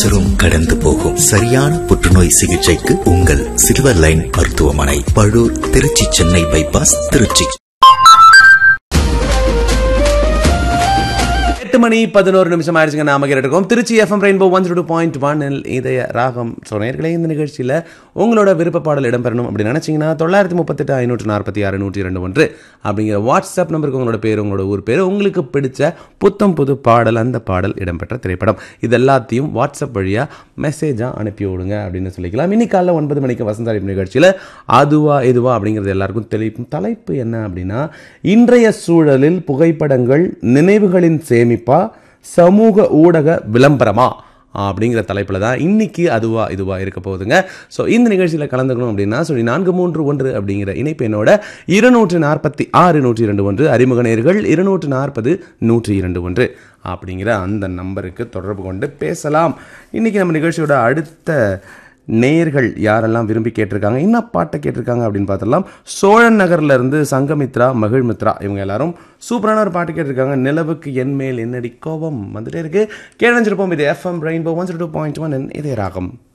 கேன்சரும் கடந்து போகும் சரியான புற்றுநோய் சிகிச்சைக்கு உங்கள் சில்வர் லைன் மருத்துவமனை பழூர் திருச்சி சென்னை பைபாஸ் திருச்சி எட்டு மணி பதினோரு நிமிஷம் ஆயிடுச்சுங்க நாம கேட்டுருக்கோம் Tiruchi FM rainbow one two point one இதய ராகம் ஸோ நேர்களே இந்த நிகழ்ச்சியில் உங்களோட விருப்ப பாடல் இடம்பெறணும் அப்படின்னு நினச்சிங்கன்னா தொள்ளாயிரத்தி முப்பத்தெட்டு ஐநூற்று நாற்பத்தி ஆறு நூற்றி ரெண்டு ஒன்று அப்படிங்கிற வாட்ஸ்அப் நம்பருக்கு உங்களோட பேர் உங்களோட ஊர் பேர் உங்களுக்கு பிடிச்ச புத்தம் புது பாடல் அந்த பாடல் இடம்பெற்ற திரைப்படம் இது எல்லாத்தையும் வாட்ஸ்அப் வழியாக மெசேஜாக அனுப்பி விடுங்க அப்படின்னு சொல்லிக்கலாம் இன்னைக்கு காலைல ஒன்பது மணிக்கு வசந்த அழைப்பு நிகழ்ச்சியில் அதுவா இதுவா அப்படிங்கிறது எல்லாருக்கும் தெளிவும் தலைப்பு என்ன அப்படின்னா இன்றைய சூழலில் புகைப்படங்கள் நினைவுகளின் சேமிப்பா சமூக ஊடக விளம்பரமா அப்படிங்கிற தலைப்பில் தான் இன்னைக்கு அதுவா இதுவா இருக்க போகுதுங்க ஸோ இந்த நிகழ்ச்சியில் கலந்துக்கணும் அப்படின்னா சொல்லி நான்கு மூன்று ஒன்று அப்படிங்கிற இணைப்பு என்னோட இருநூற்று நாற்பத்தி ஆறு நூற்றி இரண்டு ஒன்று அறிமுக நேர்கள் இருநூற்று நாற்பது நூற்றி இரண்டு ஒன்று அப்படிங்கிற அந்த நம்பருக்கு தொடர்பு கொண்டு பேசலாம் இன்னைக்கு நம்ம நிகழ்ச்சியோட அடுத்த நேயர்கள் யாரெல்லாம் விரும்பி கேட்டிருக்காங்க என்ன பாட்டை கேட்டிருக்காங்க அப்படின்னு பார்த்தலாம் சோழன் நகர்ல இருந்து சங்கமித்ரா மகிழ்மித்ரா இவங்க எல்லாரும் சூப்பரான ஒரு பாட்டு கேட்டிருக்காங்க நிலவுக்கு என் மேல் என்னடி கோபம் வந்துட்டே இருக்கு கேழிருப்போம் இது FM rainbow one two point one இதே ராகம்